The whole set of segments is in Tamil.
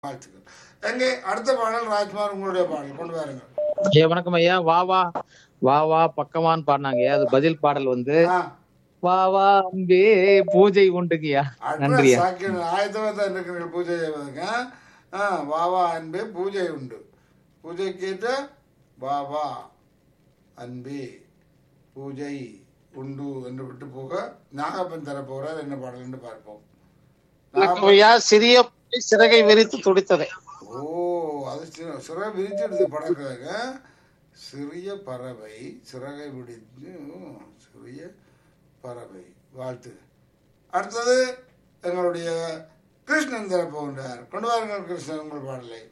வாழ்த்துக்கள் எங்கே அடுத்த பாடல் ராஜ்குமார் உங்களுடைய பாடல் கொண்டு வாருங்கள் ஐயா வணக்கம் ஐயா வா வா வா வா பக்கமான்னு பாடினாங்க ஐயா அது பதில் பாடல் வந்து ஆ, வா வா அன்பே பூஜை உண்டுங்கய்யா அட்ரஸ் நன்றியா சாக்கியம் ஆயத்தமாக தான் இருக்கிறீர்கள் பூஜை செய்வதற்கு ஆ? ஆ வா வா அன்பே பூஜை உண்டு பூஜை கேட்ட வா வா அன்பே பூஜை உண்டு என்று விட்டு போக நாகப்பன் தர போகிறார் என்ன பாடல் என்று பார்ப்போம் நாகப்பன் ஐயா சிறிய புலி சிறகை விரித்து துடித்தது ஓ அது சிற சிறை விரிச்சிடுது படக்காக சிறிய பறவை சிறகை விடித்து ஓ, சிறிய பறவை வாழ்த்து அடுத்தது எங்களுடைய கிருஷ்ணன் தரப்போகின்றார் கொண்டு வாருங்கள் கிருஷ்ணன் உங்கள் பாடலை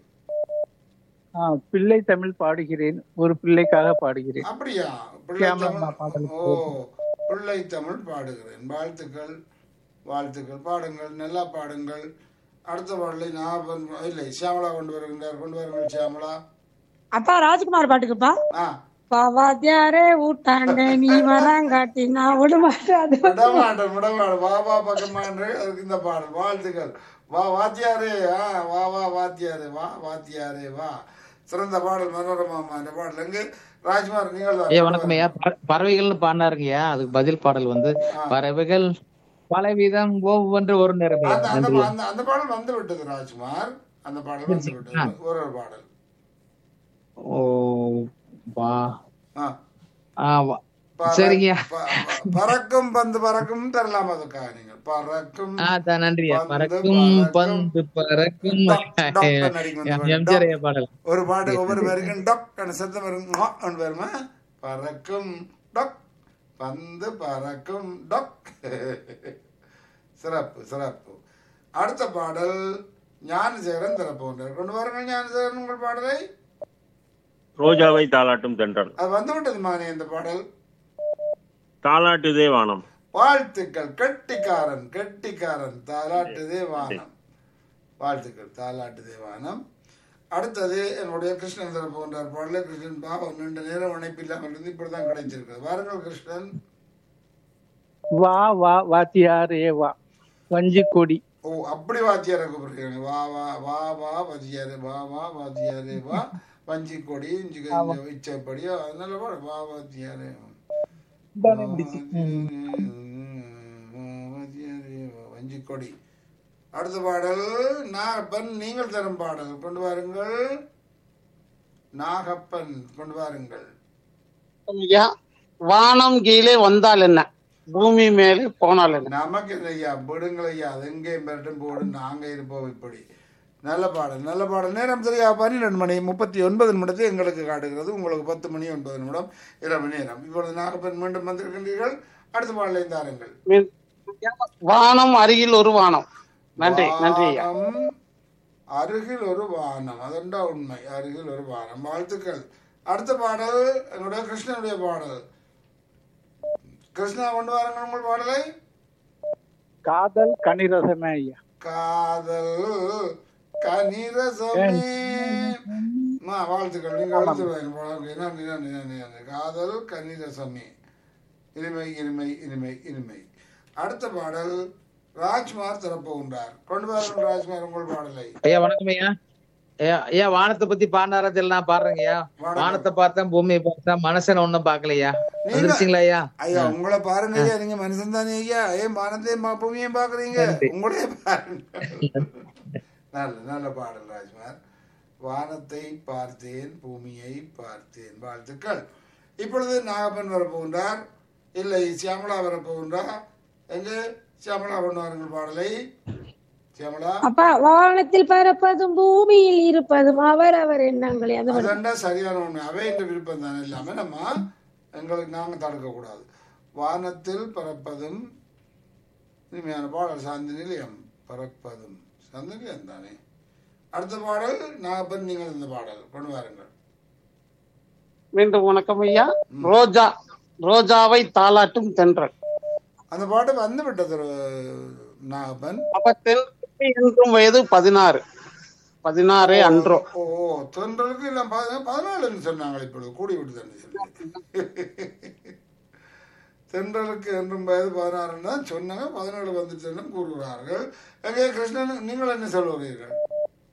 ஆ, பிள்ளை தமிழ் பாடுகிறேன் ஒரு பிள்ளைக்காக பாடுகிறேன் அப்படியா பிள்ளை கேமரா தமிழ் பாடல் ஓ பிள்ளை தமிழ் பாடுகிறேன் வாழ்த்துக்கள் வாழ்த்துக்கள் பாடுங்கள் நல்லா பாடுங்கள் அடுத்த பாடலை நான் இல்லை சியாமலா கொண்டு வருகின்றார் கொண்டு வாருங்கள் சியாமலா அப்பா ராஜ்குமார் பாட்டுக்குப்பா ஆ பாவாத்தியாரே ஊட்டாண்ட நீ வராங்காட்டி நான் விடமாட்டேன் அது விடமாட்டேன் விடமாட்டேன் வா வா பக்கமான்று அதுக்கு இந்த பாடல் வாழ்த்துக்கள் வா வாத்தியாரே ஆ வா வா வாத்தியாரே வா வாத்தியாரே வா சிறந்த பாடல் மனோரமாமா இந்த பாடல் எங்கு ராஜ்குமார் நீங்கள் தான் ஐயா வணக்கம் ஐயா ப- பறவைகள்னு பாடினாருங்கய்யா அதுக்கு பதில் பாடல் வந்து பறவைகள் பலவிதம் ஒவ்வொன்று ஒரு நிறம் ஐயா. அந்த அந்த நன்றி அந்த அந்த பாடல் வந்து விட்டது ராஜ்குமார் அந்த பாடல் வந்து விட்டது ஒரு ஒரு பாடல் ஓ வா ஆ ஆ, வா- பற- சரிங்கய்யா ப- ப- பறக்கும் பந்து பறக்கும் தரலாம் அதுக்காக நீங்கள் பறக்கும் ஆ தான் நன்றியா பந்து பறக்கும் பறக்கும். பந்து பறக்கும் டக், டக் நடிக்கும் இந்த பாடல். எம்ஜிஆர் ஐயா பாடல் ஒரு பாட்டு ஒவ்வொரு பேருக்கும் டொக் சத்தம் வரும் வருமா பறக்கும் டொக் பந்து பறக்கும் டொக் சிறப்பு சிறப்பு அடுத்த பாடல் ஞானசேகரன் திறப்போன்றார் கொண்டு வாருங்கள் ஞானசேகரன் உங்கள் பாடலை ரோஜாவை தாளாட்டும் தென்றல் அது வந்து விட்டது மானே இந்த பாடல் தாளாட்டுதே வானம் வாழ்த்துக்கள் கெட்டிக்காரன் கெட்டிக்காரன் தாலாட்டுதே வானம் வாழ்த்துக்கள் தாலாட்டுதே வானம் அடுத்தது என்னுடைய கிருஷ்ணன் திறப்போன்றார் பாடல கிருஷ்ணன் பாவம் நீண்ட நேரம் இணைப்பில்லாமல் இருந்து இப்படிதான் கிடைச்சிருக்கிறது வாருங்கள் கிருஷ்ணன் வா வா வாத்தியாரே வா வஞ்சி கொடி ஓ அப்படி வாத்தியாரை கூப்பிடுறீங்க வா வா வா வா வாத்தியாரே வா வா வாத்தியாரே வா வஞ்சி கொடி இஞ்சி இச்சப்படியோ அதனால வா வா வாத்தியாரே வாத்தியாரே வா, வஞ்சி கொடி அடுத்த பாடல் நாகப்பன் நீங்கள் தரும் பாடல் கொண்டு வாருங்கள் நாகப்பன் கொண்டு வாருங்கள் ஐயா வானம் கீழே வந்தால் என்ன பூமி மேலே போனால் என்ன நமக்கு இல்லை ஐயா விடுங்கள் ஐயா அது எங்கேயும் பெரட்டும் போடு நாங்க இருப்போம் இப்படி நல்ல பாடல் நல்ல பாடல் நேரம் சரியா பன்னிரெண்டு மணி முப்பத்தி ஒன்பது நிமிடத்தை எங்களுக்கு காட்டுகிறது உங்களுக்கு பத்து மணி ஒன்பது நிமிடம் இரவு நேரம் இப்பொழுது நாகப்பன் மீண்டும் வந்திருக்கின்றீர்கள் அடுத்த பாடலை தாருங்கள் மீன்- வானம் அருகில் ஒரு வானம் நன்றி நன்றி ஐயா வானம், அருகில் ஒரு வானம் அதண்டா உண்மை அருகில் ஒரு வானம் வாழ்த்துக்கள் அடுத்த பாடல் எங்களுடைய கிருஷ்ணனுடைய பாடல் கிருஷ்ணா கொண்டு வாருங்கள் உங்கள் பாடலை காதல் கனிரசமே ஐயா காதல் கனிரசமே மா, வாழ்த்துக்கள் நீங்க எழுத்துருவாங்க நன்றி நன்றி நன்றி நன்றி காதல் கனிரசமே இனிமை இனிமை இனிமை இனிமை அடுத்த பாடல் ராஜ்குமார் திறப்புகின்றார் கொண்டு வாருங்கள் ராஜ்குமார் உங்கள் பாடலை ஐயா வணக்கம் ஐயா ஐயா ஐயா வானத்தை பத்தி பாடினாரா தெரியல நான் பாடுறேங்க ஐயா வணக்கம். வானத்தை பார்த்தேன் பூமியை பார்த்தேன் மனுஷன் ஒண்ணும் பாக்கலையா நீங்க- வந்துருச்சுங்களா ஐயா ஐயா உங்களை பாருங்க ஐயா நீங்க மனுஷன் தானே ஐயா ஏன் வானத்தையும் பா- பூமியையும் பாக்குறீங்க உங்களே பாருங்க நல்ல நல்ல பாடல் ராஜ்குமார் வானத்தை பார்த்தேன் பூமியை பார்த்தேன் வாழ்த்துக்கள் இப்பொழுது நாகப்பன் வரப்போகின்றார் இல்லை சியாமலா வரப்போகின்றார் எங்கே சியாமலா கொண்டு வாருங்கள் பாடலை சியாமலா அப்பா வானத்தில் பறப்பதும் பூமியில் இருப்பதும் அவர் அவர் எண்ணங்களே அந்த பாட்டு. அதண்டா சரியான ஒண்ணு அவை என்ற விருப்பம் தானே இல்லாம நம்ம எங்களுக்கு நாங்க தடுக்க கூடாது வானத்தில் பறப்பதும் இனிமையான பாடல் சாந்தி நிலையம் பறப்பதும் சாந்தி நிலையம் தானே அடுத்த பாடல் நாகப்பன் நீங்கள் இந்த பாடல் கொண்டு வாருங்கள் மீண்டும் வணக்கம் ஐயா ரோஜா ரோஜாவை தாளாட்டும் தென்றல் அந்த பாட்டு வந்து விட்டது ஒரு நாகப்பன் அப்ப தென்றலுக்கு என்றும் வயது பதினாறு பதினாறு அன்றோ ஓ தொண்டருக்கு இல்லை பதினாலுன்னு சொன்னாங்க இப்பொழுது கூடி விட்டு சொல்லி தென்றலுக்கு என்றும் வயது பதினாறுன்னு தான் சொன்னாங்க பதினேழு வந்துச்சுன்னு கூறுகிறார்கள் எங்கே கிருஷ்ணன் நீங்கள் என்ன சொல்லுகிறீர்கள்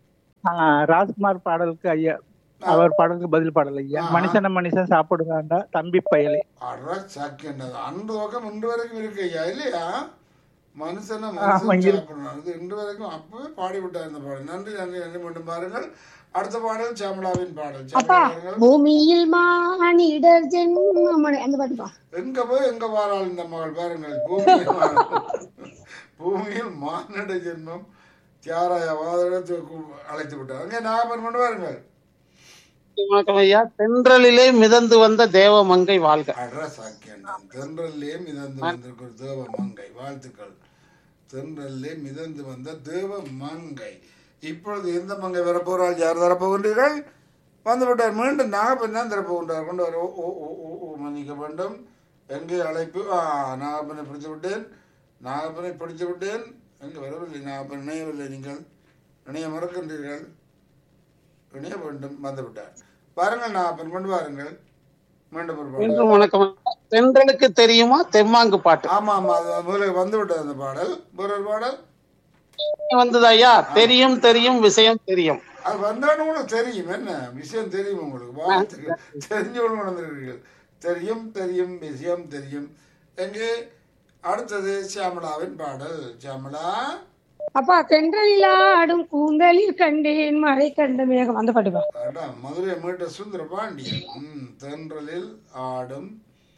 ஆஹ் ராஜ்குமார் பாடலுக்கு ஐயா அவர் பாடலுக்கு பதில் பாடல் ஐயா மனுஷன மனுஷன் சாப்பிடுறாண்டா தம்பி பயலே அட சாக்கியண்டது அன்று பக்கம் இன்று வரைக்கும் இருக்கு ஐயா இல்லையா மனுஷன ஆமா, மனுஷன் இருக்கு. சாப்பிடணும் அது இன்று வரைக்கும் அப்பவே பாடி விட்டார் இந்த பாடல் நன்றி நன்றி நன்றி மீண்டும் பாருங்கள் அடுத்த பாடல் சாமலாவின் பாடல் அப்பா சாமலாவின் பூமியில் மானிடர் ஜென்மம் அந்த பாட்டுப்பா எங்க போய் எங்க வாராள் இந்த மகள் பாருங்கள் பூமியில் வாராள். பூமியில் மானிட ஜென்மம் தியாராய வாதத்தை அழைத்து விட்டார் அங்கே நாகப்பன் கொண்டு வாருங்கள் வணக்கம் ஐயா தென்றலிலே மிதந்து வந்த தேவ மங்கை வாழ்க அட்ரா சாக்கியண்ணன் தென்றல்லே மிதந்து வந்திருக்கிற தேவ மங்கை வாழ்த்துக்கள் தென்றல்லே மிதந்து வந்த தேவ மங்கை இப்பொழுது எந்த மங்கை வரப்போறாள் யார் தரப்போகின்றீர்கள் வந்துவிட்டார் மீண்டும் நாகப்பன் தான் தரப்போகின்றார் கொண்டு வர ஓ ஓ ஓ ஓ ஓ மன்னிக்க வேண்டும் எங்கே அழைப்பு ஆ நாகப்பனை பிடித்து விட்டேன் நாகப்பனை பிடித்து விட்டேன் எங்கே வரவில்லை நாகப்பன் இணையவில்லை நீங்கள் இணைய மறக்கின்றீர்கள் இணைய வேண்டும் வந்துவிட்டார் பாருங்கள் நாகப்பன் கொண்டு வாருங்கள் மீண்டும் ஒரு பாடல். மீண்டும் வணக்கம் ஐயா. தென்றலுக்கு தெரியுமா தெம்மாங்கு பாட்டு ஆமா ஆமா அது முதல்ல வந்து விட்டது அந்த பாடல் வேற ஒரு பாடல் வந்தது ஐயா தெரியும் தெரியும் விஷயம் தெரியும் அது வந்தாலும் உங்களுக்கு தெரியும் என்ன விஷயம் தெரியும் உங்களுக்கு வாழ்த்துக்கள் தெரிஞ்சவங்க வந்திருக்கீர்கள் தெரியும் தெரியும் விஷயம் தெரியும் எங்கே அடுத்தது சியாமலாவின் பாடல் சியாமலா அப்பா தென்றலில் ஆடும் கூந்தலில் கண்டேன் மழை கண்ட மேகம் அந்த பாட்டுப்பா அடா மதுரை மீட்ட சுந்தர பாண்டியன் ம் தென்றலில் ஆடும்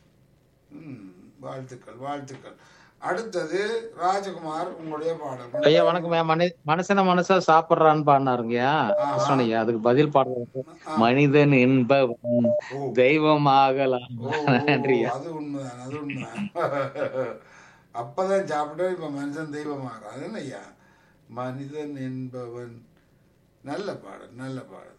ம் வாழ்த்துக்கள் வாழ்த்துக்கள் அடுத்தது ராஜகுமார் உங்களுடைய பாடல் ஐயா வணக்கம் ஐயா மனி மனுஷன மனுஷா சாப்பிடுறான்னு பாடினாருங்கய்யா கிருஷ்ணன் ஐயா அதுக்கு பதில் பாடல் வந்து, மனிதன் என்பவன் ஓ தெய்வமாகலாம் ஓ, ஓ, நன்றியா அது உண்மைதான் அது உண்மைதான் அப்பதான் சாப்பிட்டா இப்ப மனுஷன் தெய்வமாகறான் அது என்ன ஐயா மனிதன் என்பவன் நல்ல பாடல் நல்ல பாடல்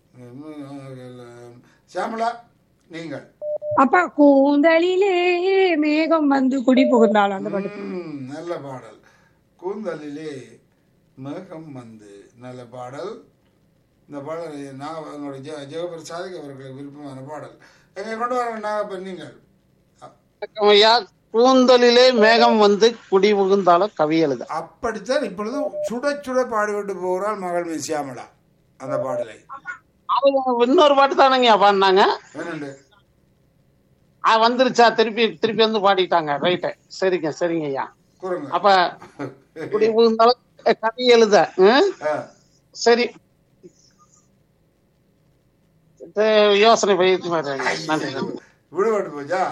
சியாமலா நீங்கள் அப்பா கூந்தலிலே மேகம் வந்து குடி புகுந்தாள் அந்த பாட்டு ம், நல்ல பாடல் கூந்தலிலே மேகம் வந்து நல்ல பாடல் இந்த பாடல் நான் எங்களுடைய ஜெ ஜெகபிரசாதிக் அவர்களுக்கு விருப்பமான பாடல் எங்க கொண்டு வர நாகப்பன் நீங்கள் வணக்கம் ஐயா கூந்தலிலே மேகம் வந்து குடி புகுந்தாலும் கவி எழுத அப்படித்தான் இப்பொழுது சுட சுட பாடிவிட்டு போகிறாள் மகள் மீ சியாமலா அந்த பாடலை அவங்க இன்னொரு பாட்டு தானங்கய்யா பாடினாங்க என்னண்டு ஆ, வந்துருச்சா திருப்பி திருப்பி வந்து பாடிட்டாங்க ரைட்டு சரிங்க சரிங்க ஐயா கூறுங்க அப்ப குடி புகுந்தாலும் கவி எழுத ம்? ஆ, சரி இது யோசனை பயிற்சி நன்றி நன்றி விடுபட்டு போச்சா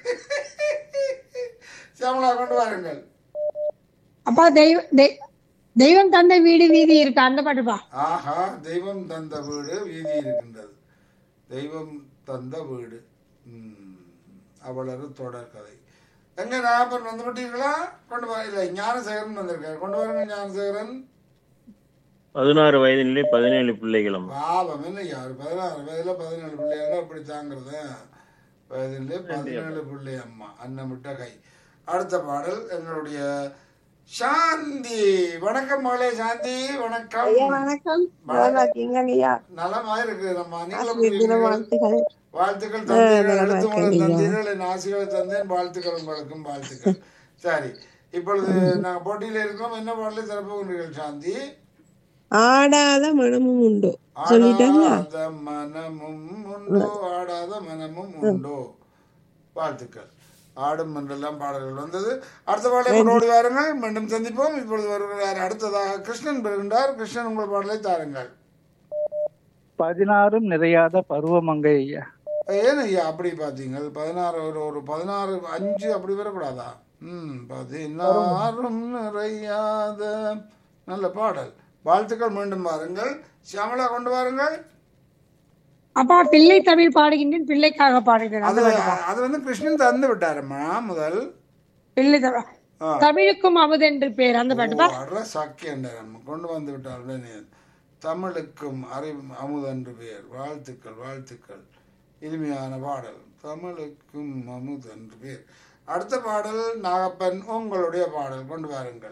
சியாமலா கொண்டு வாருங்கள் அப்பா தெய்வ தெய்- தெய்வம் தந்த வீடு வீதி இருக்கு அந்த பாட்டுப்பா ஆஹா தெய்வம் தந்த வீடு வீதி இருக்கின்றது தெய்வம் தந்த வீடு ம், அவளது தொடர் கதை எங்க நாகப்பன் வந்து விட்டீர்களா கொண்டு வர இல்லை ஞானசேகரன் வந்திருக்காரு கொண்டு வாருங்க ஞானசேகரன் பதினாறு வயதினிலே பதினேழு பிள்ளைகளும் பாவம் என்ன யாரு பதினாறு வயதுல பதினேழு பிள்ளைகள் அப்படி தாங்கிறத வயதிலே பதினேழு பிள்ளை அம்மா அன்னமிட்ட கை அடுத்த பாடல் எங்களுடைய சாந்தி வணக்கம் மகளே சாந்தி வணக்கம் வணக்கம் நல்லா இருக்கீங்க ஐயா நலமா இருக்கு நம்ம தின நீங்களும் வாழ்த்துக்கள் வாழ்த்துக்கள் தந்தீர்கள் நலமா எழுத்து மூலம் இருக்கேன் தந்தீர்கள் என் ஆசைகளை தந்தேன் வாழ்த்துக்கள் உங்களுக்கும் வாழ்த்துக்கள் சரி இப்பொழுது நாங்க போட்டியில இருக்கோம் என்ன பாடலை திறப்புகிறீர்கள் சாந்தி ஆடாத மனமும் உண்டு சொல்லிட்டாங்களா ஆடாத மனமும் உண்டோ ஆடாத மனமும் உண்டோ வாழ்த்துக்கள் ஆடும் என்றெல்லாம் பாடல்கள் வந்தது அடுத்த பாடலை கொண்டு வாருங்கள் மீண்டும் சந்திப்போம் இப்பொழுது வருகிறார் அடுத்ததாக கிருஷ்ணன் பெறுகின்றார் கிருஷ்ணன் உங்கள் பாடலை தாருங்கள் பதினாறும் நிறையாத பருவமங்கை ஐயா ஏன் ஐயா அப்படி பார்த்தீங்க பதினாறு ஒரு ஒரு பதினாறு அஞ்சு அப்படி வரக்கூடாதா ம் பதினாறும் நிறையாத நல்ல பாடல் வாழ்த்துக்கள் மீண்டும் பாருங்கள் சியாமலா கொண்டு வாருங்கள் அப்பா பிள்ளை தமிழ் பாடுகின்றேன் பிள்ளைக்காக பாடுகிறேன் அது அந்த பாட்டுப்பா அது வந்து கிருஷ்ணன் தந்து விட்டாரம்மா முதல் பிள்ளை தமிழ் ஆ. தமிழுக்கும் அமுதென்று பேர் அந்த பாட்டுப்பா அற சாக்கியண்டரம் கொண்டு வந்து விட்டார் உடனே தமிழுக்கும் அறிவு அமுதன்று பெயர் வாழ்த்துக்கள் வாழ்த்துக்கள் இனிமையான பாடல் தமிழுக்கும் அமுதன்று பேர் அடுத்த பாடல் நாகப்பன் உங்களுடைய பாடல் கொண்டு வாருங்கள்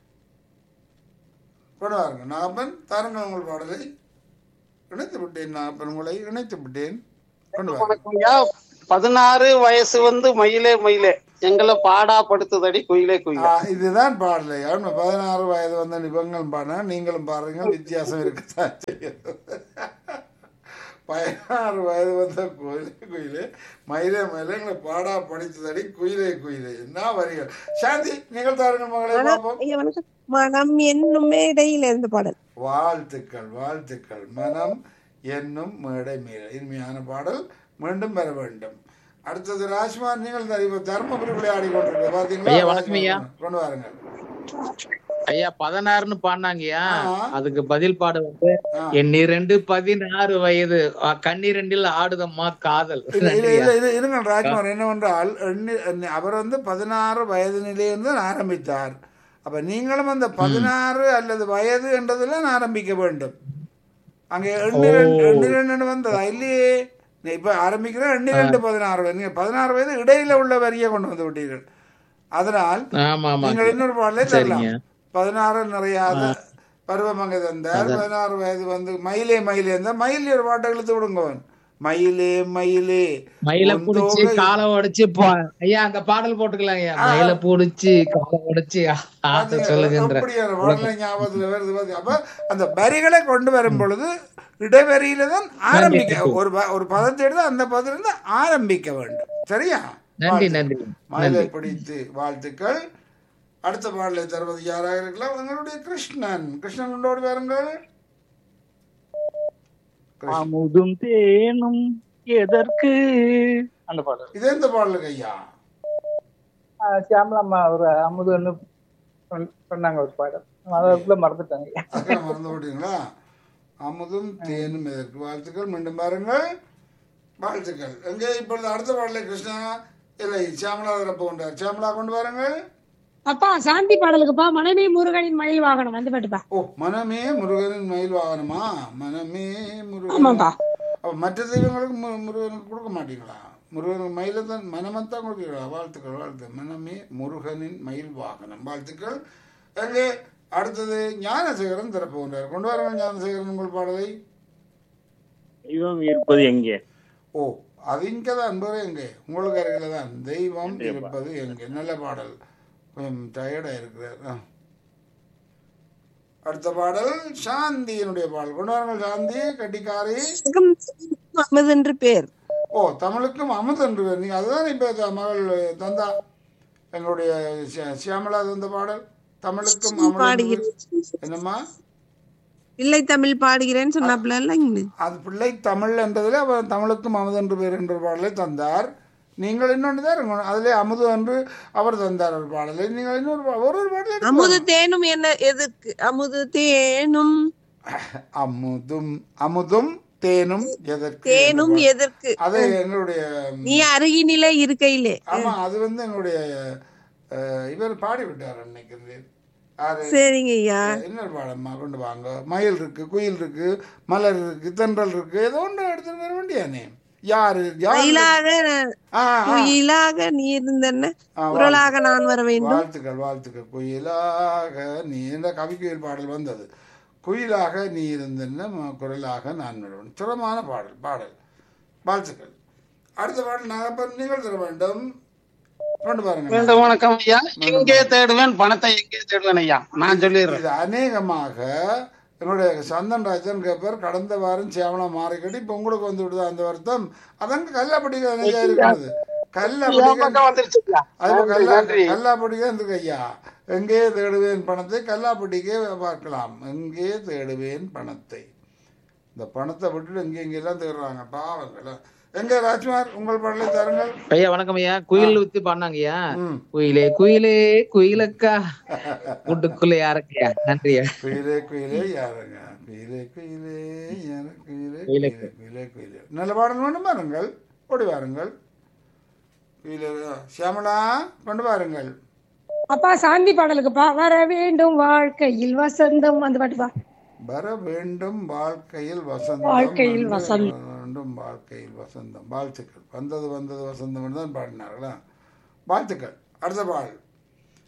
கொண்டு வாருங்கள் நாகப்பன் தாருங்கள் உங்கள் பாடலை இணைத்து விட்டேன் நாகப்பன் உங்களை இணைத்து விட்டேன் கொண்டு வாருங்கள் வணக்கம் ஐயா பதினாறு வயசு வந்து மயிலே மயிலே எங்களை பாடாப்படுத்துதடி குயிலே ஆ, குயிலே இதுதான் பாடலை ஆமா, பதினாறு வயது வந்த நிபங்களும் பாடினா நீங்களும் பாடுறீங்க வித்தியாசம் இருக்குதான் செய்யுது பதினாறு வயது வந்த கோயிலே குயிலே மயிலே மயிலே எங்களை பாடா படித்ததடி குயிலே குயிலே என்ன வரிகள் சாந்தி நீங்கள் தாருங்கள் மகளே மனம் பார்ப்போம் ஐயா வணக்கம் மனம் என்னும் மேடையில இருந்து பாடல் வாழ்த்துக்கள் வாழ்த்துக்கள் மனம் என்னும் மேடை மீற இனிமையான பாடல் மீண்டும் பெற வேண்டும் அடுத்தது ராஜ்குமார் நீங்கள் தான் இப்ப தர்மபுரி விளையாடி கொண்டிருக்க பாத்தீங்களா ஐயா, வணக்கம் ஐயா. கொண்டு வாருங்கள் ஐயா பதினாறுன்னு பாடினாங்கய்யா ஆ. அதுக்கு பதில் பாட வந்து ஆ. எண்ணிரண்டு பதினாறு வயது அ, கண்ணிரண்டில் ஆடுதம்மா காதல் இல்ல இல்ல நன்றியா. இல்ல இல்ல இருங்கள் ராஜ்குமார் என்னவென்றால் எண்ணி- எண்ணி- அவர் வந்து பதினாறு வயது நிலையிலிருந்து ஆரம்பித்தார் அப்ப நீங்களும் அந்த பதினாறு அல்லது வயது என்றதுல ஆரம்பிக்க வேண்டும் அங்க எண்ணிரண்டு எண்ணிரண்டு வந்ததா இல்லையே நீ இப்ப ஆரம்பிக்கிற எண்ணிரண்டு பதினாறு வயது நீங்க பதினாறு வயது இடையில உள்ள வரியை கொண்டு வந்து விட்டீர்கள் அதனால் ஆமா ஆமா நீங்கள் இன்னொரு பாடலே தரலாம் சரிங்க. பதினாறு நிறையாத பருவமங்க தந்தார் பதினாறு வயது வந்து மயிலே மயிலே இருந்தா மயில் ஒரு பாட்டை இழுத்து விடுங்கவன் மயிலே மயிலே மயில உன் புடிச்சு தோகை- காலை உடைச்சு போ- ஐயா அந்த பாடல் போட்டுக்கலாம் ஐயா மயில புடிச்சு காலை உடைச்சு ஆத்த சொல்லுகின்ற அப்படியான பாடலை ஞாபகத்துல வருது பாத்தி. அப்ப அந்த வரிகளை கொண்டு வரும் பொழுது இடைவெளியில தான் ஆரம்பிக்க ஒரு ப- ஒரு பதத்தை எடுத்து அந்த பதத்திலிருந்து ஆரம்பிக்க வேண்டும் சரியா நன்றி நன்றி மயிலை பிடித்து வாழ்த்துக்கள் அடுத்த பாடலை தருவது யாராக இருக்கலாம் உங்களுடைய கிருஷ்ணன் கிருஷ்ணன் கொண்டோடு வாருங்கள் கிருஷ்ணன். அமுதும் தேனும் எதற்கு அந்த பாடல் இது எந்த பாடலுக்கு ஐயா ஆஹ் சியாமலாம்மா ஒரு அமுதுன்னு சொன்ன- சொன்னாங்க ஒரு பாடல் அதுக்குள்ள மறந்துட்டாங்க அக்கா மறந்து போட்டீங்களா அமுதும் தேனும் எதற்கு வாழ்த்துக்கள் மீண்டும் பாருங்கள் வாழ்த்துக்கள் எங்கே இப்பொழுது அடுத்த பாடலை கிருஷ்ணா இல்லை சியாமலா தரப்பு கொண்டார் சியாமலா கொண்டு வாருங்கள் அப்பா சாந்தி பாடலுக்குப்பா மனைவி முருகனின் மயில் வாகனம் வந்து பாட்டுப்பா ஓ மனமே முருகனின் மயில் வாகனமா மனமே முருகன் ஆமாப்பா அப்ப மற்ற தெய்வங்களுக்கு மு- முருகனுக்கு கொடுக்க மாட்டீங்களா முருகனுக்கு மயிலை தான் மனமத்தான் கொடுப்பீங்களா வாழ்த்துக்கள் வாழ்த்து மனமே முருகனின் மயில் வாகனம் வாழ்த்துக்கள் எங்கே அடுத்தது ஞானசேகரன் திறப்பு கொண்டார் கொண்டு வாருங்கள் ஞானசேகரன் உங்கள் பாடலை தெய்வம் இருப்பது எங்கே ஓ அது இங்கே தான் அன்பரே எங்கே உங்களுக்கு அருகில தான் தெய்வம் இருப்பது எங்கே நல்ல பாடல் கொஞ்சம் டயர்டாக இருக்கிறார் ஆ. அடுத்த பாடல் சாந்தியினுடைய பாடல் கொண்டு வாருங்கள் சாந்தி கட்டிக்காரி வணக்கம் அமது என்று பேர் ஓ தமிழுக்கும் அமுது என்று பேர். நீங்க அதுதான் இப்ப த- மகள் தந்தா எங்களுடைய சி- சியாமலா தந்த பாடல் தமிழுக்கும் அமுது என்று பாடுகிறேன் பேர். என்னம்மா பிள்ளை தமிழ் பாடுகிறேன்னு சொன்னாப்ல இல்லைங்க அது பிள்ளை தமிழ் என்றதில் அவர் தமிழுக்கும் அமுது என்று பேர் என்ற பாடலை தந்தார் நீங்கள் இன்னொன்று தான் இருக்கணும் அதிலே அமுது என்று அவர் தந்தார் ஒரு பாடலை நீங்கள் இன்னொரு பா- ஒரு ஒரு பாடல் எடுத்து அமுது தேனும் என்ன எதுக்கு அமுது தேனும் பாருங்க. அமுதும் அமுதும் தேனும் எதற்கு தேனும் என்ற எதற்கு பாடல். அது எங்களுடைய நீ அருகினிலே இருக்கையிலே ஆமா அது வந்து எங்களுடைய அஹ், இவர் பாடிவிட்டார் அன்னைக்கு யாரு சரிங்க ஐயா இன்னொரு பாடம்மா கொண்டு வாங்க மயில் இருக்கு குயில் இருக்கு மலர் இருக்கு தென்றல் இருக்கு ஏதோ ஒன்று எடுத்துட்டு வர வேண்டியானே யாரு யாரு மயிலாக ஆ, ஆ. குயிலாக நீ இருந்தன ஆ, குரலாக நான் வர வேண்டும் வாழ்த்துக்கள் வாழ்த்துக்கள் குயிலாக நீ என்ற கவிக்குயில் பாடல் வந்தது குயிலாக நீ இருந்தன ம- குரலாக நான் விடுவேன் சுரமான பாடல் பாடல் வாழ்த்துக்கள் அடுத்த பாடல் நாகப்பன் நீங்கள் தர வேண்டும் கொண்டு பாருங்க மீண்டும் வணக்கம் ஐயா எங்கே தேடுவேன் பணத்தை எங்கே தேடுவேன் ஐயா நான் சொல்லிடுறேன் இது அநேகமாக எங்களுடைய சந்தன் ராஜன் கேப்பர் கடந்த வாரம் சேவலம் மாறிக்கட்டி இப்ப உங்களுக்கு வந்து விடுதா அந்த வருத்தம் அதங்க கல்லாப்பட்டிக்கு அன்னைக்கா இருக்கிறது என் கல்லாப்பட்டிக்கு பக்கம் வந்துருச்சு ஐயா. அது நன்றி, கல்லா நன்றி கல்லாப்பட்டிக்கே இருக்கு ஐயா எங்கே தேடுவேன் பணத்தை கல்லாப்பட்டிக்கே பார்க்கலாம் எங்கே தேடுவேன் பணத்தை இந்த பணத்தை விட்டுட்டு எங்கே எங்கெல்லாம் தேடுறாங்க பாவங்கள் எங்க ராஜ்குமார் உங்கள் பாடலை தாருங்கள் ஐயா வணக்கம் ஐயா குயில் ஊத்தி பாடினாங்க ஐயா ம் குயிலே குயிலே குயிலக்கா கூட்டுக்குள்ள யாருக்கையா நன்றியா குயிலே குயிலே யாருங்க குயிலே குயிலே யாரு குயிலே குயிலே, குயிலே குயிலே குயிலே நல்ல பாடல் வேண்டும் வாருங்கள் ஓடி வாருங்கள் குயிலே சியாமலா கொண்டு வாருங்கள் அப்பா சாந்தி பாடலுக்குப்பா வர வேண்டும் வாழ்க்கையில் வசந்தம் அந்த பாட்டுப்பா வர வேண்டும் வாழ்க்கையில் வசந்தம் வாழ்க்கையில் வந்து வசந்தம். வேண்டும் வாழ்க்கையில் வசந்தம் வாழ்த்துக்கள் வந்தது வந்தது வசந்தம் தான் பாடினார்களா வாழ்த்துக்கள் அடுத்த பாடல்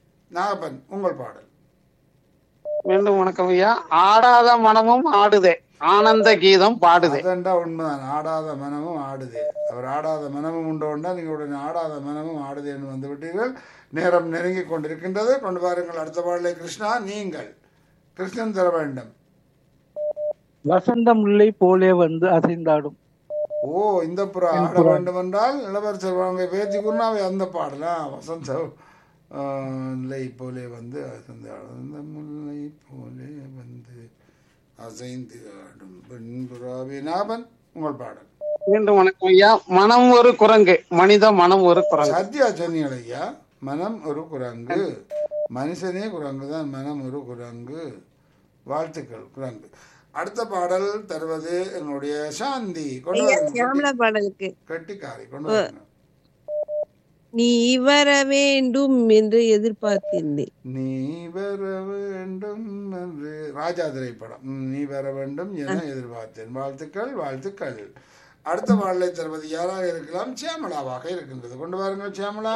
நாகப்பன் உங்கள் பாடல் மீண்டும் வணக்கம் ஐயா ஆடாத மனமும் ஆடுதே ஆனந்த கீதம் பாடுது அதண்டா உண்மைதான் ஆடாத மனமும் ஆடுதே அவர் ஆடாத மனமும் உண்டோண்டா நீங்கள் உடனே ஆடாத மனமும் ஆடுதேன்னு வந்து விட்டீர்கள் நேரம் நெருங்கி கொண்டிருக்கின்றது கொண்டு வாருங்கள் அடுத்த பாடலை கிருஷ்ணா நீங்கள் கிருஷ்ணன் தர வேண்டும் வசந்த முல்லை போலே வந்து அசைந்தாடும் ஓ இந்த புறா ஆட வேண்டும் என்றால் இளவரசர் வாங்க பேச்சு குருநாவை அந்த பாடலாம் வசந்த ஆ, முல்லை போலே வந்து அசைந்து ஆடும். அந்த முல்லை போலே வந்து அசைந்து ஆடும் பெண்புறாவே நாபன் உங்கள் பாடல் மீண்டும் வணக்கம் ஐயா மனம் ஒரு குரங்கு மனித மனம் ஒரு குரங்கு சத்யா சொன்னீங்க ஐயா மனம் ஒரு குரங்கு மனுஷனே குரங்கு தான் மனம் ஒரு குரங்கு வாழ்த்துக்கள் குரங்கு அடுத்த பாடல் தருவது எங்களுடைய சாந்தி கொண்டு ஐயா வாருங்க. சியாமலா பாடலுக்கு கெட்டிக்காரி கொண்டு வாருங்க நீ வர வேண்டும் என்று எதிர்பார்த்திருந்தேன் நீ வர வேண்டும் என்று ராஜா திரைப்படம் ம், நீ வர வேண்டும் என எதிர்பார்த்தேன் வாழ்த்துக்கள் வாழ்த்துக்கள் அடுத்த பாடலை தருவது யாராக இருக்கலாம் சியாமலாவாக இருக்கின்றது கொண்டு வாருங்கள் சியாமலா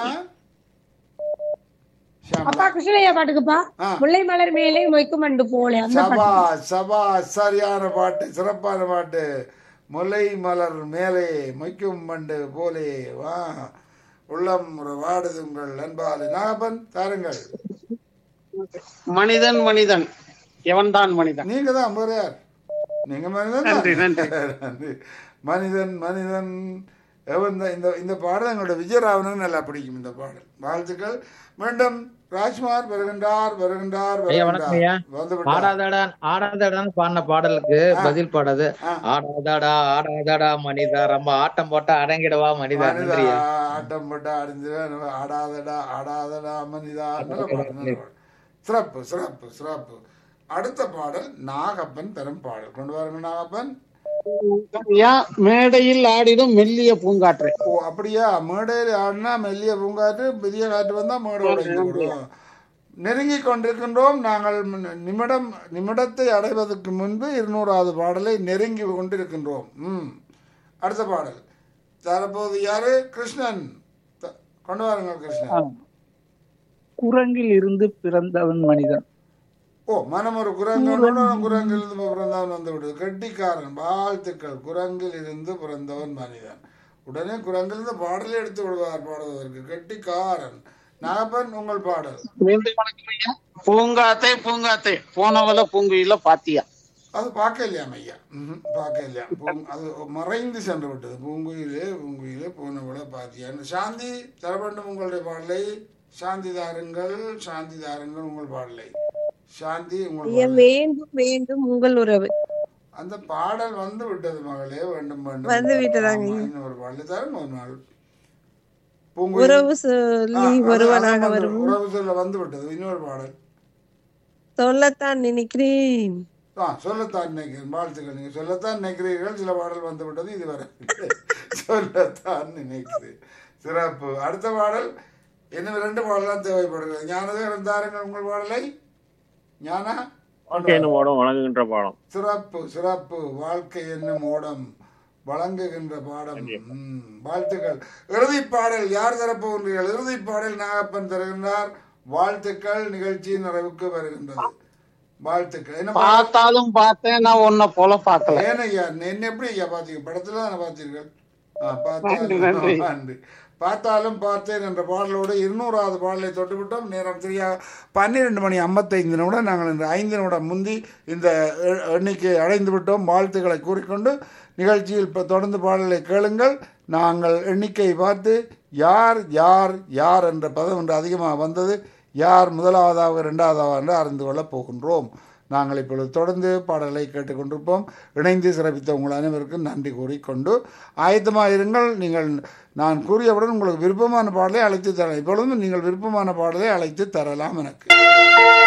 அப்பா சியாமலா கிருஷ்ணய்யா பாட்டுக்குப்பா ஆ. முல்லை மலர் மேலே மொய்க்கும் மண்டு போலே அந்த பாட்டு சபா சபா சரியான பாட்டு சிறப்பான பாட்டு முல்லை மலர் மேலே மொய்க்கும் மண்டு போலே வா உள்ளம் ஒரு வாடுது உங்கள் அன்பாலு நாகப்பன் தாருங்கள் மனிதன் மனிதன் எவன்தான் மனிதன் நீங்க தான் வேற யார் நீங்க மனிதன் நன்றி, தான். நன்றி. நன்றி. மனிதன் மனிதன் எவன் தான் இந்த இந்த பாடல் எங்களோட விஜயராவனுக்கு நல்லா பிடிக்கும் இந்த பாடல் வாழ்த்துக்கள் மீண்டும் ராஜ்குமார் வருகின்றார் வருகின்றார் ஐயா வணக்கம் ஐயா வருகின்றார் வந்து விட்டார் ஆடாதடா ஆடாதடான்னு பாடின பாடலுக்கு பதில் பாடாது ஆ. ஆடாதடா ஆடாதடா மனிதா ரொம்ப ஆட்டம் போட்டா அடங்கிடவா மனிதா மனிதா நன்றியா ஆட்டம் போட்டு அடிஞ்சிருவா ஆடாதடா ஆடாதடா மனிதா நல்ல பாடல் நல்ல பாடல் சிறப்பு சிறப்பு சிறப்பு அடுத்த பாடல் நாகப்பன் தரும் பாடல் கொண்டு வாருங்க நாகப்பன் ஐயா மேடையில் ஆடிடும் மெல்லிய பூங்காற்று ஓ அப்படியா மேடையில் ஆடினா மெல்லிய பூங்காற்று பெரிய காற்று வந்தா மேடை உடைந்து விடும் நெருங்கி கொண்டிருக்கின்றோம் நாங்கள் மி- நிமிடம் நிமிடத்தை அடைவதற்கு முன்பு இருநூறாவது பாடலை நெருங்கி கொண்டிருக்கின்றோம் ம் அடுத்த பாடல் தரப்போது யாரு கிருஷ்ணன் த- கொண்டு வாருங்க கிருஷ்ணன் ஆ. குரங்கில் இருந்து பிறந்தவன் மனிதன் ஓ மனம் ஒரு குரங்கனோட குரங்கில் இருந்து பிறந்தவன் வந்து விடுது கெட்டிக்காரன் வாழ்த்துக்கள் குரங்கில் இருந்து பிறந்தவன் மனிதன் உடனே குரங்கிலிருந்து பாடலை எடுத்து விடுவார் பாடுவதற்கு கெட்டிக்காரன் நாகப்பன் உங்கள் பாடல் மீண்டும் வணக்கம் ஐயா பூங்காத்தை பூங்காத்தை போனவள பூங்குயில பாத்தியா அது பார்க்க இல்லையா ஐயா ம்ஹும், பார்க்க இல்லையா பூங்- அது மறைந்து சென்று விட்டது பூங்குயிலே பூங்குயிலே போன விட பாத்தியான்னு சாந்தி தர வேண்டும் உங்களுடைய பாடலை சாந்தி தாருங்கள் சாந்தி தாருங்கள் உங்கள் பாடலை சாந்தி உங்கள் ஐயா பாடலை வேண்டும் வேண்டும் உங்கள் உறவு அந்த பாடல் வந்து விட்டது மகளே வேண்டும் வேண்டும் வந்து விட்டதாங்க. ஆமா, இன்னொரு பாடல் தரும் ஒரு நாள் பூங்குயில் உறவு ஆ, சொல்லி அது- ஒருவனாக அதான் வந்து- வரும் உறவு சொல்ல வந்து விட்டது இன்னொரு பாடல் சொல்லத்தான் நினைக்கிறேன் ஆ சொல்லத்தான் நினைக்கிறேன் வாழ்த்துக்கள் நீங்க சொல்லத்தான் நினைக்கிறீர்கள் சில பாடல் வந்து விட்டது இதுவரை சொல்லத்தான் நினைக்கிறேன் சிறப்பு அடுத்த பாடல் இன்னும் ரெண்டு பாடலாம் தேவைப்படுகிறது ஞானதேவன் தாருங்கள் உங்கள் பாடலை ஞானா வாழ்க்கை என்னும் ஓடம் வழங்குகின்ற பாடம் சிறப்பு சிறப்பு வாழ்க்கை என்னும் ஓடம் வழங்குகின்ற பாடம் ம், வாழ்த்துக்கள் இறுதி பாடல் யார் தரப்போகின்றீர்கள் இறுதி பாடல் நாகப்பன் தருகின்றார் வாழ்த்துக்கள் நிகழ்ச்சி நிறைவுக்கு வருகின்றது வாழ்த்துக்கள் என்ன பாடல்? பார்த்தாலும் பார்த்தேன் நான் உன்னை போல பார்க்கல ஏன் ஐயா என்ன எப்படி ஐயா பாத்தீங்க படத்துல தானே பார்த்தீர்கள் ஆ, நன்றி, பார்த்தாலும் நன்றி. நன்றி பார்த்தாலும் பார்த்தேன் என்ற பாடலோடு இருநூறாவது பாடலை தொட்டுவிட்டோம் நேரம் சரியா பன்னிரெண்டு மணி ஐம்பத்தைந்து நிமிடம் நாங்கள் இந்த ஐந்து நிமிடம் முந்தி இந்த எ- எண்ணிக்கையை அடைந்து விட்டோம் வாழ்த்துக்களை கூறிக்கொண்டு நிகழ்ச்சியில் இப்போ தொடர்ந்து பாடலை கேளுங்கள் நாங்கள் எண்ணிக்கை பார்த்து யார் யார் யார் என்ற பதம் என்று அதிகமாக வந்தது யார் முதலாவதாக இரண்டாவதாக என்று அறிந்து கொள்ளப் போகின்றோம் நாங்கள் இப்பொழுது தொடர்ந்து பாடலை கேட்டுக்கொண்டிருப்போம் இணைந்து சிறப்பித்த உங்கள் அனைவருக்கும் நன்றி கூறிக்கொண்டு ஆயத்தமாக இருங்கள் நீங்கள் நான் கூறியவுடன் உங்களுக்கு விருப்பமான பாடலை அழைத்து தரலாம் இப்பொழுதும் நீங்கள் விருப்பமான பாடலை அழைத்து தரலாம் எனக்கு